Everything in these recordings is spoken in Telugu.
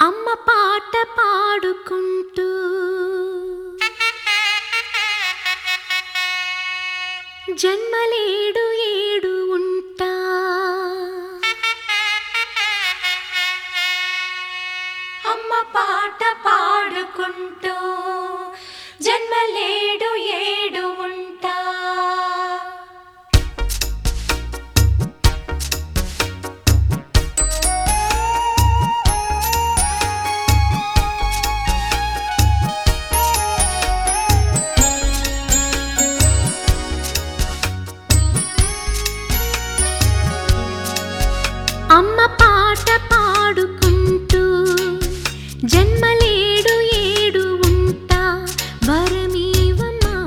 అమ్మ పాట పాడుకుంటూ జన్మలేడు ఏడు ఉంటా అమ్మ పాట పాడుకుంటూ జన్మలేడు ఏడు ఉంటా అమ్మ పాట పాడుకుంటూ జన్మలేడు ఏడు ఉంటా వరమీవమ్మా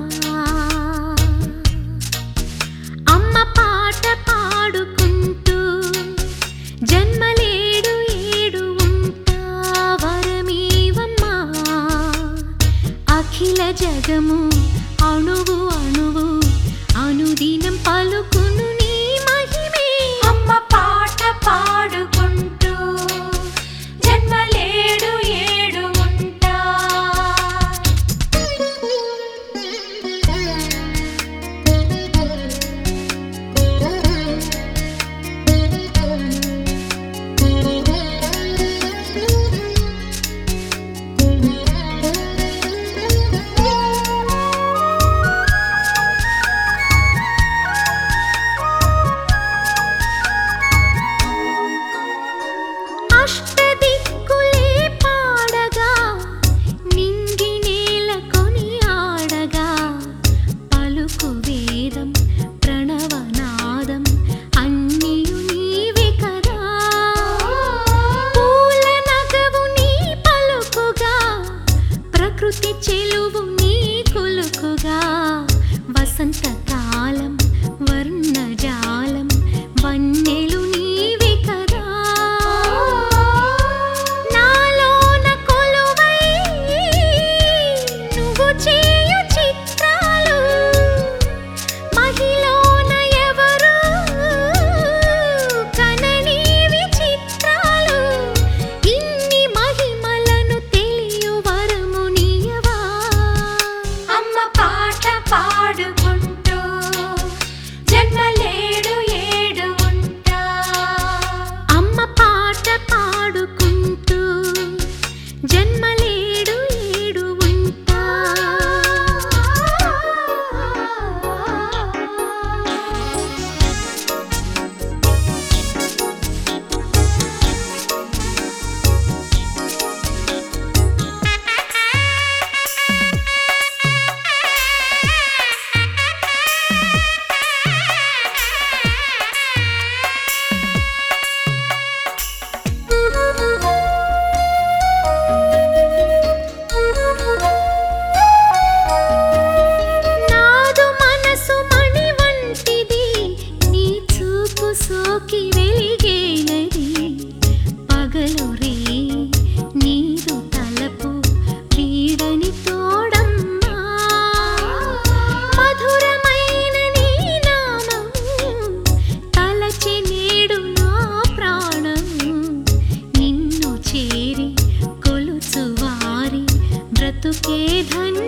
అమ్మ పాట పాడుకుంటూ జన్మలేడు ఏడు ఉంటా వరమీవమ్మా అఖిల జగము అణువు అణువు అనుదినం పలుకును నీ మహిమే అమ్మ పాట పాడుకుంటూ జన్మలేడు ఏడు ఉంటా అష్టదిక్కులే పాడగా నింగి నేల కొని ఆడగా పలుకు వేదం ప్రణవనాదం అన్నియు నీవే కదా పూల నగవు నీ పలుకుగా ప్రకృతి చెలువు నీ కొలుకుగా వసంతకాలం వర్ణజాలం వన్నెలు నీవే కదా నాలోన కొలువై నువ్వు చేయు చిత్రాలు మహిలోన ఎవరు కననీవి చిత్రాలు ఇన్ని మహిమలను తెలియు వరము నీయవా అమ్మ పాట పాడుకుంటూ జన్మలేడు ఏడు ఉంటా అమ్మ పాట పాడుకుంటూ జన్మలేడు ఏడు ఉంటా నాదు మనసు మణి వంటిది నీ చూపు సోకి వెలిగేనది పగలు రే నీదు తలపు వీడని తోడమ్మా మధురమైన నీ నామము తలచి నేడు నా ప్రాణము నిన్ను చేరి కొలుచు వారి బ్రతుకే ధన్య